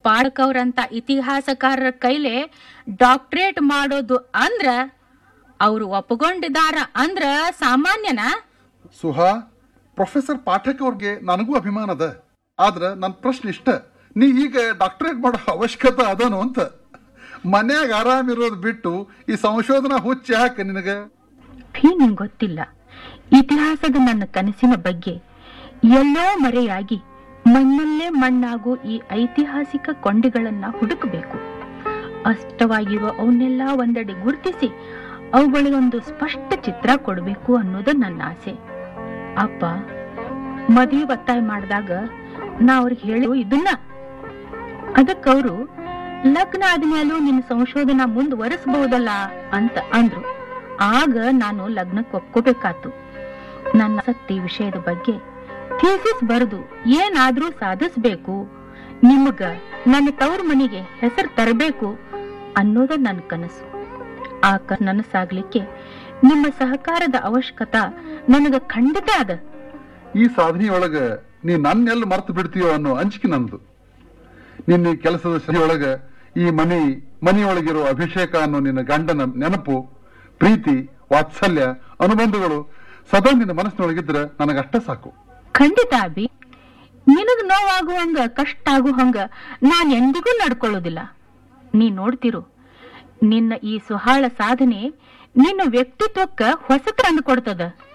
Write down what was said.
ಪಾಡಕವ್ರಂತ ಇತಿಹಾಸಕಾರರ ಕೈಲೆ ಡಾಕ್ಟರೇಟ್ ಮಾಡೋದು ಅಂದ್ರ ಅವ್ರು ಒಪ್ಪಗೊಂಡಿದಾರ ಅಂದ್ರ ಸಾಮಾನ್ಯನ ಸುಹಾ ಪ್ರೊಫೆಸರ್ ಪಾಠಕ್ ಅವ್ರಿಗೆ ನನಗೂ ಅಭಿಮಾನ ಅದ ಆದ್ರ ನನ್ನ ಪ್ರಶ್ನೆ ಇಷ್ಟ ನೀ ಈಗ ಡಾಕ್ಟರೇಟ್ ಮಾಡೋ ಅವಶ್ಯಕತೆ ಅದನು ಅಂತ ಮನ್ಯಾಗ ಆರಾಮಿರೋದು ಬಿಟ್ಟು ಈ ಸಂಶೋಧನಾ ಹುಚ್ಚ ಯಾಕೆ ನಿನಗೆ ಫೀ ನಿಂಗ್ ಗೊತ್ತಿಲ್ಲ ಇತಿಹಾಸದ ನನ್ನ ಕನಸಿನ ಬಗ್ಗೆ ಎಲ್ಲೋ ಮರೆಯಾಗಿ ಮಣ್ಣಲ್ಲೇ ಮಣ್ಣಾಗೋ ಈ ಐತಿಹಾಸಿಕ ಕೊಂಡಿಗಳನ್ನ ಹುಡುಕಬೇಕು ಅಷ್ಟವಾಗಿರೋ ಅವನ್ನೆಲ್ಲ ಒಂದೆಡೆ ಗುರುತಿಸಿ ಅವುಗಳಿಗೊಂದು ಸ್ಪಷ್ಟ ಚಿತ್ರ ಕೊಡಬೇಕು ಅನ್ನೋದು ನನ್ನ ಆಸೆ ಅಪ್ಪ ಮದುವೆ ಒತ್ತಾಯ ಮಾಡಿದಾಗ ನಾ ಅವ್ರಿಗೆ ಹೇಳು ಇದನ್ನ ಅದಕ್ಕವರು ಲಗ್ನ ಆದ್ಮೇಲೂ ನಿನ್ನ ಸಂಶೋಧನಾ ಮುಂದುವರಿಸಬಹುದಲ್ಲ ಅಂತ ಅಂದ್ರು ಆಗ ನಾನು ಲಗ್ನಕ್ಕೆ ಒಪ್ಕೋಬೇಕಾತು ನನ್ನ ಆಸಕ್ತಿ ವಿಷಯದ ಬಗ್ಗೆ ಥೀಸಿಸ್ ಬರೆದು ಏನಾದ್ರೂ ಸಾಧಿಸ್ಬೇಕು ನಿಮಗ ನನ್ನ ತವ್ರ ಮನೆಗೆ ಹೆಸರು ತರಬೇಕು ಅನ್ನೋದ ನನ್ನ ಕನಸು ಆ ಕ ನನಸಾಗ್ಲಿಕ್ಕೆ ನಿಮ್ಮ ಸಹಕಾರದ ಅವಶ್ಯಕತೆ ನನಗ ಖಂಡಿತ ಅದ ಈ ಸಾಧನೆಯೊಳಗ ನೀ ನನ್ನೆಲ್ಲ ಮರ್ತು ಬಿಡ್ತೀಯೋ ಅನ್ನೋ ಅಂಜಿಕೆ ನಂದು ನಿನ್ನ ಈ ಕೆಲಸದ ಶ್ರೀಯೊಳಗ ಈ ಮನಿ ಮನೆಯೊಳಗಿರೋ ಅಭಿಷೇಕ ಅನ್ನೋ ನಿನ್ನ ಗಂಡನ ನೆನಪು ಪ್ರೀತಿ ವಾತ್ಸಲ್ಯ ಅನುಬಂಧಗಳು ಸದಾ ನಿನ್ನ ಮನಸ್ಸಿನೊಳಗಿದ್ರೆ ನನಗಷ್ಟ ಸಾಕು ಖಂಡಿತ ಅಭಿ ನಿನಗ್ ನೋವಾಗುವಂಗ ಕಷ್ಟ ಆಗುವಂಗ ನಾನ್ ಎಂದಿಗೂ ನಡ್ಕೊಳ್ಳೋದಿಲ್ಲ ನೀ ನೋಡ್ತಿರು ನಿನ್ನ ಈ ಸುಹಾಳ ಸಾಧನೆ ನಿನ್ನ ವ್ಯಕ್ತಿತ್ವಕ್ಕ ಹೊಸ ತಂದು ಕೊಡ್ತದ